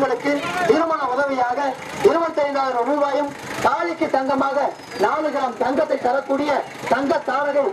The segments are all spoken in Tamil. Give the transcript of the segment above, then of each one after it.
உங்களுக்கு திருமண உதவியாக இருபத்தைந்தாயிரம் ரூபாயும் தாலிக்கு தங்கமாக நாலு கிராம் தங்கத்தை தரக்கூடிய தங்க தாரகை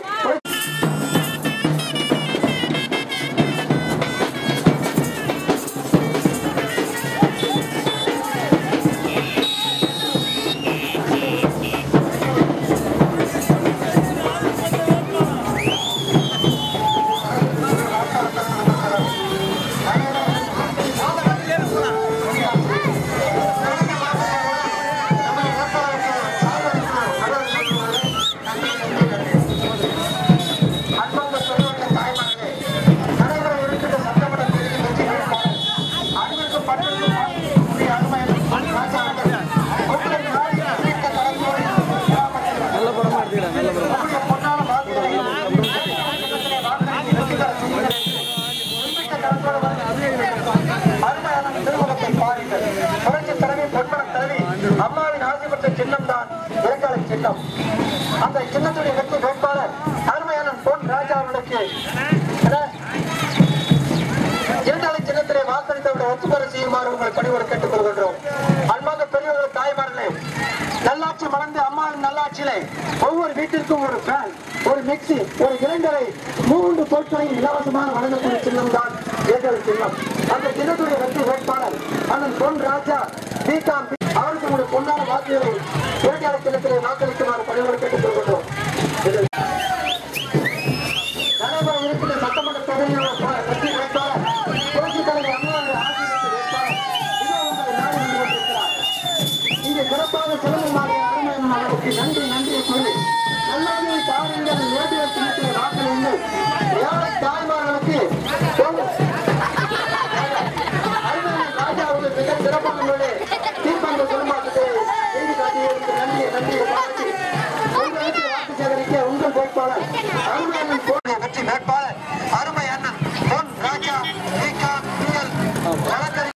அன்பந்த பெரியவர்களே, தாய்மார்களே, நடைபெற இருக்கின்ற சட்டமன்ற தேர்தலில் வெற்றி பெறுமாறு அன்பிற்கும் பண்பிற்கும் பாசத்திற்குரிய அருமையான ராஜாக்கள், உங்களை நாடி குறித்த தலைமுறை கிராமத்தில் உங்களுடைய பொன்னான வாக்குகளை இடத்திலே வாக்களித்து வெற்றி பெற செய்யுங்கள். குறிப்பிட்ட கருத்தோடு வருகின்ற அருமையான திருமுகத்தை பாருங்கள். புரட்சித் தலைவி, பொன்மனத் தலைவி, அம்மாவின் ஆசை பெற்ற சின்னம்தான் இலக்கால சின்னம் அந்த சின்னத்துடைய வெற்றி வேட்பாளர் அருமையான பொன் ராஜா அவர்களுக்கு இரண்டாலை சின்னத்திலே வாக்களித்தவர்களை ஒத்து பெற செய்யுமாறு உங்களை பணிவோடு கேட்டுக் கொள்கின்றோம் அன்பாக பெரியவர்கள் தாய்மார்களே நல்லாட்சி மறந்து அம்மாவின் நல்லாட்சியிலே ஒவ்வொரு வீட்டிற்கும் ஒரு ஃபேன் ஒரு மிக்சி ஒரு இளைஞரை மூன்று பொருட்களையும் இலவசமாக வழங்கக்கூடிய சின்னம் தான் தேர்தல் சின்னம் அந்த சின்னத்துடைய வெற்றி வேட்பாளர் அண்ணன் பொன் ராஜா பிகாம் அவருக்கு உங்களுடைய பொன்னான வாக்குகளை இரண்டாலை சின்னத்திலே வாக்களிக்குமாறு பணிவோடு கேட்டுக் கொள்கின்றோம் இது நடைபெற இருக்கின்ற சட்டமன்ற தொகுதியோட ப- வெற்றி வேட்பாளர் புரட்சித் தலைவர் அம்மாவுடைய ஆசீர்வாத வேட்பாளர் இதோ உங்களை நாடி வந்து கொண்டிருக்கிறார். இங்கே சிறப்பாக சிறந்தமாக அருமையான அவருக்கு நன்றி நன்றியை சொல்லி நல்லாவே தாருங்கள் ரேடியோ சின்னத்திலே வாக்களியுங்கள் ஏழை தாய்மார்களுக்கு பொங்கல் அருமையான ராஜா அவர்கள் மிக சிறப்பான முறையில் தீர்ப்பங்கள் சொல்லுமாறு